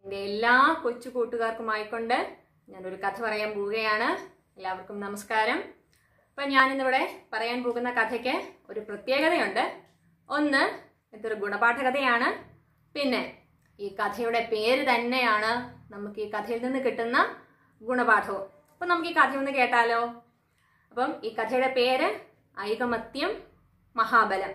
എൻ്റെ എല്ലാ കൊച്ചു കൂട്ടുകാർക്കുമായിക്കൊണ്ട് ഞാനൊരു കഥ പറയാൻ പോവുകയാണ് എല്ലാവർക്കും നമസ്കാരം അപ്പം ഞാനിന്നിവിടെ പറയാൻ പോകുന്ന കഥയ്ക്ക് ഒരു പ്രത്യേകതയുണ്ട് ഒന്ന് ഇതൊരു ഗുണപാഠ കഥയാണ് പിന്നെ ഈ കഥയുടെ പേര് തന്നെയാണ് നമുക്ക് ഈ കഥയിൽ നിന്ന് കിട്ടുന്ന ഗുണപാഠവും അപ്പം നമുക്ക് ഈ കഥ ഒന്ന് കേട്ടാലോ അപ്പം ഈ കഥയുടെ പേര് ഐകമത്യം മഹാബലം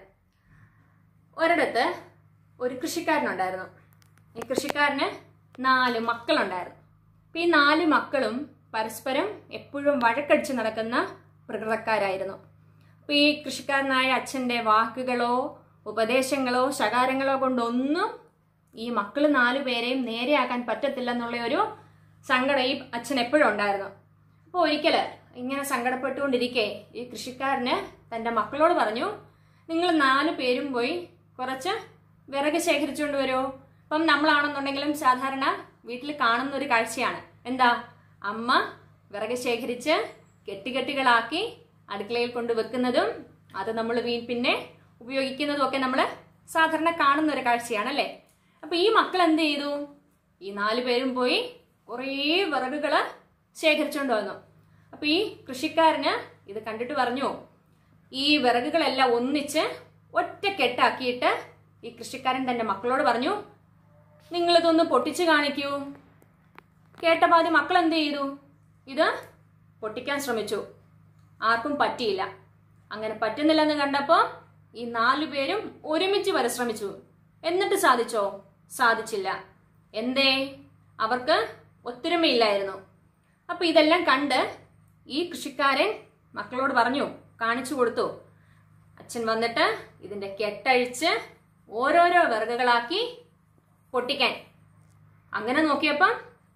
ഒരിടത്ത് ഒരു കൃഷിക്കാരനുണ്ടായിരുന്നു ഈ കൃഷിക്കാരന് നാല് മക്കളുണ്ടായിരുന്നു അപ്പം ഈ നാല് മക്കളും പരസ്പരം എപ്പോഴും വഴക്കടിച്ച് നടക്കുന്ന പ്രകൃതക്കാരായിരുന്നു അപ്പം ഈ കൃഷിക്കാരനായ അച്ഛൻ്റെ വാക്കുകളോ ഉപദേശങ്ങളോ ശകാരങ്ങളോ കൊണ്ടൊന്നും ഈ മക്കൾ നാലു പേരെയും നേരെയാക്കാൻ പറ്റത്തില്ല എന്നുള്ള ഒരു സങ്കടം ഈ അച്ഛൻ എപ്പോഴും ഉണ്ടായിരുന്നു അപ്പോൾ ഒരിക്കൽ ഇങ്ങനെ സങ്കടപ്പെട്ടുകൊണ്ടിരിക്കെ ഈ കൃഷിക്കാരന് തൻ്റെ മക്കളോട് പറഞ്ഞു നിങ്ങൾ നാല് പേരും പോയി കുറച്ച് വിറക് ശേഖരിച്ചുകൊണ്ട് വരുമോ അപ്പം നമ്മളാണെന്നുണ്ടെങ്കിലും സാധാരണ വീട്ടിൽ കാണുന്ന ഒരു കാഴ്ചയാണ് എന്താ അമ്മ വിറക് ശേഖരിച്ച് കെട്ടുകെട്ടുകളാക്കി അടുക്കളയിൽ കൊണ്ട് വെക്കുന്നതും അത് നമ്മൾ വീ പിന്നെ ഉപയോഗിക്കുന്നതും ഒക്കെ നമ്മൾ സാധാരണ കാണുന്ന ഒരു കാഴ്ചയാണല്ലേ അപ്പൊ ഈ മക്കൾ എന്ത് ചെയ്തു ഈ നാല് പേരും പോയി കുറേ വിറകുകൾ ശേഖരിച്ചുകൊണ്ട് വന്നു അപ്പൊ ഈ കൃഷിക്കാരന് ഇത് കണ്ടിട്ട് പറഞ്ഞു ഈ വിറകുകളെല്ലാം ഒന്നിച്ച് ഒറ്റ കെട്ടാക്കിയിട്ട് ഈ കൃഷിക്കാരൻ തന്റെ മക്കളോട് പറഞ്ഞു നിങ്ങളിതൊന്ന് പൊട്ടിച്ച് കാണിക്കൂ കേട്ട പാതി മക്കൾ എന്ത് ചെയ്തു ഇത് പൊട്ടിക്കാൻ ശ്രമിച്ചു ആർക്കും പറ്റിയില്ല അങ്ങനെ പറ്റുന്നില്ലെന്ന് കണ്ടപ്പോൾ ഈ നാലു പേരും ഒരുമിച്ച് പരിശ്രമിച്ചു എന്നിട്ട് സാധിച്ചോ സാധിച്ചില്ല എന്തേ അവർക്ക് ഒത്തൊരുമയില്ലായിരുന്നു അപ്പൊ ഇതെല്ലാം കണ്ട് ഈ കൃഷിക്കാരൻ മക്കളോട് പറഞ്ഞു കാണിച്ചു കൊടുത്തു അച്ഛൻ വന്നിട്ട് ഇതിന്റെ കെട്ടഴിച്ച് ഓരോരോ വിറകുകളാക്കി പൊട്ടിക്കാൻ അങ്ങനെ നോക്കിയപ്പം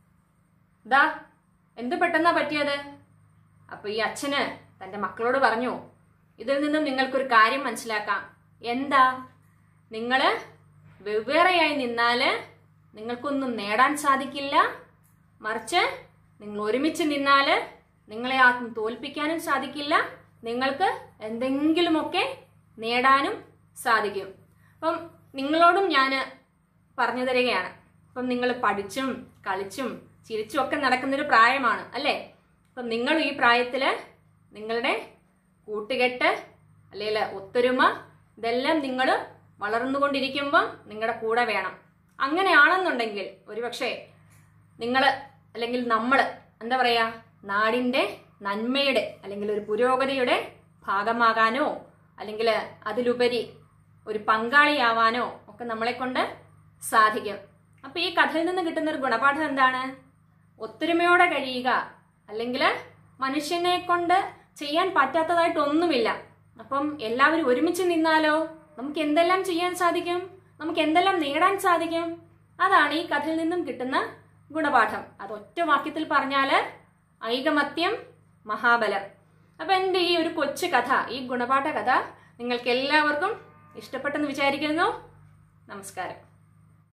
ദാ എന്ത് പെട്ടെന്നാ പറ്റിയത് അപ്പൊ ഈ അച്ഛന് തന്റെ മക്കളോട് പറഞ്ഞു ഇതിൽ നിന്നും നിങ്ങൾക്കൊരു കാര്യം മനസ്സിലാക്കാം എന്താ നിങ്ങള് വെവ്വേറെയായി നിന്നാല് നിങ്ങൾക്കൊന്നും നേടാൻ സാധിക്കില്ല മറിച്ച് നിങ്ങൾ ഒരുമിച്ച് നിന്നാല് നിങ്ങളെ ആർക്കും തോൽപ്പിക്കാനും സാധിക്കില്ല നിങ്ങൾക്ക് എന്തെങ്കിലുമൊക്കെ നേടാനും സാധിക്കും അപ്പം നിങ്ങളോടും ഞാൻ പറഞ്ഞു തരികയാണ് അപ്പം നിങ്ങൾ പഠിച്ചും കളിച്ചും ചിരിച്ചും ഒക്കെ നടക്കുന്നൊരു പ്രായമാണ് അല്ലേ അപ്പം നിങ്ങൾ ഈ പ്രായത്തില് നിങ്ങളുടെ കൂട്ടുകെട്ട് അല്ലെങ്കിൽ ഒത്തൊരുമ ഇതെല്ലാം നിങ്ങൾ വളർന്നുകൊണ്ടിരിക്കുമ്പം നിങ്ങളുടെ കൂടെ വേണം അങ്ങനെയാണെന്നുണ്ടെങ്കിൽ ഒരുപക്ഷെ നിങ്ങൾ അല്ലെങ്കിൽ നമ്മൾ എന്താ പറയാ നാടിന്റെ നന്മയുടെ അല്ലെങ്കിൽ ഒരു പുരോഗതിയുടെ ഭാഗമാകാനോ അല്ലെങ്കിൽ അതിലുപരി ഒരു പങ്കാളിയാവാനോ ഒക്കെ നമ്മളെ കൊണ്ട് സാധിക്കും അപ്പൊ ഈ കഥയിൽ നിന്ന് കിട്ടുന്ന ഒരു ഗുണപാഠം എന്താണ് ഒത്തൊരുമയോടെ കഴിയുക അല്ലെങ്കിൽ മനുഷ്യനെ കൊണ്ട് ചെയ്യാൻ പറ്റാത്തതായിട്ട് ഒന്നുമില്ല അപ്പം എല്ലാവരും ഒരുമിച്ച് നിന്നാലോ നമുക്ക് എന്തെല്ലാം ചെയ്യാൻ സാധിക്കും നമുക്ക് എന്തെല്ലാം നേടാൻ സാധിക്കും അതാണ് ഈ കഥയിൽ നിന്നും കിട്ടുന്ന ഗുണപാഠം അത് ഒറ്റ വാക്യത്തിൽ പറഞ്ഞാല് ഐകമത്യം മഹാബലം അപ്പൊ എൻ്റെ ഈ ഒരു കൊച്ചു കഥ ഈ ഗുണപാഠ കഥ നിങ്ങൾക്ക് എല്ലാവർക്കും ഇഷ്ടപ്പെട്ടെന്ന് വിചാരിക്കുന്നു നമസ്കാരം